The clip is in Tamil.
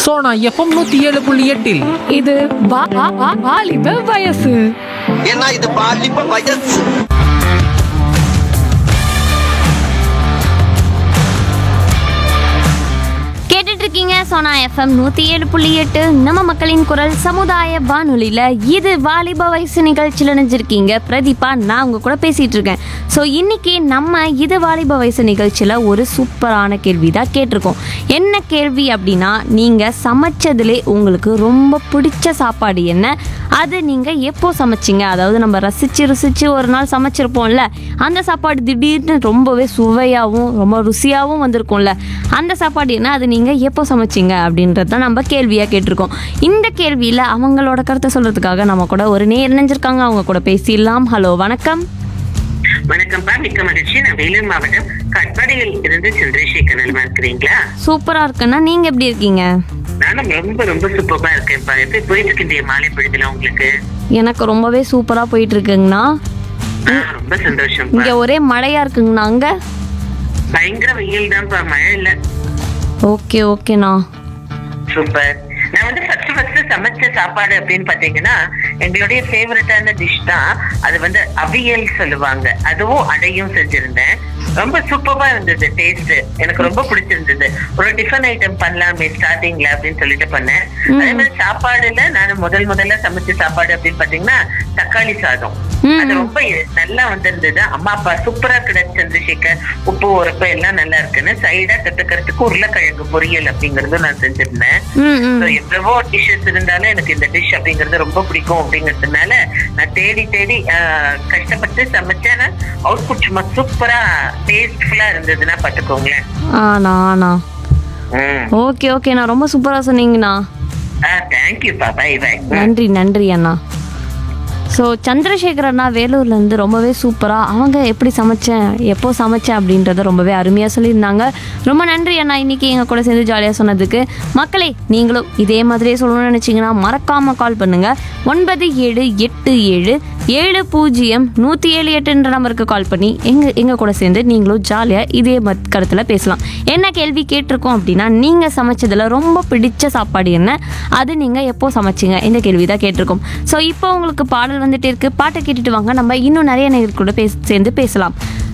சோனா எஃப்எம் நூத்தி ஏழு புள்ளி எட்டில் இது வா- வா- வா- வாலிப வயசு ஏன்னா இது பாலிப்ப வயசு கேட்டுட்டு இருக்கீங்க சோனா எஃப்எம் நூற்றி ஏழு புள்ளி எட்டு நம்ம மக்களின் குரல் சமுதாய வானொலியில் இது வாலிப வயசு நிகழ்ச்சியில் நினைஞ்சிருக்கீங்க பிரதீபா நான் உங்க கூட பேசிட்டு இருக்கேன் ஸோ இன்னைக்கு நம்ம இது வாலிப வயசு நிகழ்ச்சியில் ஒரு சூப்பரான கேள்வி தான் கேட்டிருக்கோம் என்ன கேள்வி அப்படின்னா நீங்கள் சமைச்சதுலே உங்களுக்கு ரொம்ப பிடிச்ச சாப்பாடு என்ன அது நீங்கள் எப்போ சமைச்சிங்க அதாவது நம்ம ரசித்து ருசித்து ஒரு நாள் சமைச்சிருப்போம்ல அந்த சாப்பாடு திடீர்னு ரொம்பவே சுவையாகவும் ரொம்ப ருசியாகவும் வந்திருக்கும்ல அந்த சாப்பாடு என்ன அது நீங்கள் எப்போ சமைச்சிங்க அப்படின்றது தான் நம்ம கேள்வியாக கேட்டிருக்கோம் இந்த கேள்வியில் அவங்களோட கருத்தை சொல்கிறதுக்காக நம்ம கூட ஒரு நேர் நினைஞ்சிருக்காங்க அவங்க கூட பேசிடலாம் ஹலோ வணக்கம் வணக்கம்ப்பா மிக்க மகிழ்ச்சி நான் வேலூர் மாவட்டம் கட்பாடியில் இருந்து சந்திரசேகர் நலமா இருக்கிறீங்களா சூப்பராக இருக்குன்னா நீங்கள் எப்படி இருக்கீங்க நானும் ரொம்ப ரொம்ப சூப்பரா இருக்கேன்ப்பா எப்படி போயிட்டு இருக்கு இந்த மாலை பொழுதுல உங்களுக்கு எனக்கு ரொம்பவே சூப்பராக போயிட்டு இருக்குங்கண்ணா ஆ, ரொம்ப சந்தோஷம்ப்பா இங்கே ஒரே மழையாக இருக்குங்கண்ணா அங்கே பயங்கர வெயில் தான்ப்பா மழை இல்ல ஓகே ஓகேண்ணா சூப்பர் நான் வந்து ஃபர்ஸ்ட் ஃபர்ஸ்ட் சமைச்ச சாப்பாடு அப்படின்னு பாத்தீங்கன்னா எங்களுடைய ஃபேவரட்டான டிஷ் தான் அது வந்து அவியல் சொல்லுவாங்க அதுவும் அடையும் செஞ்சிருந்தேன் ரொம்ப சூப்பரா இருந்தது டேஸ்ட் எனக்கு ரொம்ப பிடிச்சிருந்தது ஒரு டிஃபன் ஐட்டம் பண்ணலாமே ஸ்டார்டிங்ல அப்படின்னு சொல்லிட்டு பண்ணேன் அதே மாதிரி சாப்பாடுல நான் முதல் முதல்ல சமைச்ச சாப்பாடு அப்படின்னு பாத்தீங்கன்னா தக்காளி சாதம் அது ரொம்ப நல்லா வந்திருந்தது அம்மா அப்பா சூப்பரா கிடைச்சு சந்திரசேகர் உப்பு உரப்பு எல்லாம் நல்லா இருக்குன்னு சைடா கத்துக்கிறதுக்கு உருளைக்கிழங்கு பொரியல் அப்படிங்கறது நான் செஞ்சிருந்தேன் ம் ம் So, எவ்வளவோ டிஷ்ஷஸ் இருந்தாலும் எனக்கு இந்த டிஷ் அப்படிங்கறது ரொம்ப பிடிக்கும் அப்படிங்கறதுனால நான் தேடி தேடி ஆஹ், கஷ்டப்பட்டு சமைச்சேன் அவுட்புட் சும்மா சூப்பரா டேஸ்ட்ஃபுல்லா இருந்ததுன்னா பாத்துக்கோங்களேன் ஆண்ணா ஆண்ணா ம் ஓகே ஓகேண்ணா ரொம்ப சூப்பராக சொன்னீங்கண்ணா தேங்க்யூப்பா பை பை நன்றி நன்றி அண்ணா ஸோ சந்திரசேகர் அண்ணா வேலூர்லேருந்து ரொம்பவே சூப்பராக அவங்க எப்படி சமைச்சேன் எப்போ சமைச்சேன் அப்படின்றத ரொம்பவே அருமையாக சொல்லியிருந்தாங்க ரொம்ப நன்றி அண்ணா இன்னைக்கு எங்கள் கூட சேர்ந்து ஜாலியாக சொன்னதுக்கு மக்களே நீங்களும் இதே மாதிரியே சொல்லணும்னு நினச்சிங்கன்னா மறக்காமல் கால் பண்ணுங்கள் ஒன்பது ஏழு எட்டு ஏழு ஏழு பூஜ்ஜியம் நூற்றி ஏழு எட்டுன்ற நம்பருக்கு கால் பண்ணி எங்கள் எங்கள் கூட சேர்ந்து நீங்களும் ஜாலியாக இதே மத் கருத்தில் பேசலாம் என்ன கேள்வி கேட்டிருக்கோம் அப்படின்னா நீங்கள் சமைச்சதில் ரொம்ப பிடிச்ச சாப்பாடு என்ன அது நீங்கள் எப்போ சமைச்சிங்க இந்த கேள்வி தான் கேட்டிருக்கோம் ஸோ இப்போ உங்களுக்கு பாடல் வந்துட்டே இருக்கு பாட்டை கேட்டுட்டு வாங்க நம்ம இன்னும் நிறைய நேர் கூட பேச சேர்ந்து பேசலாம்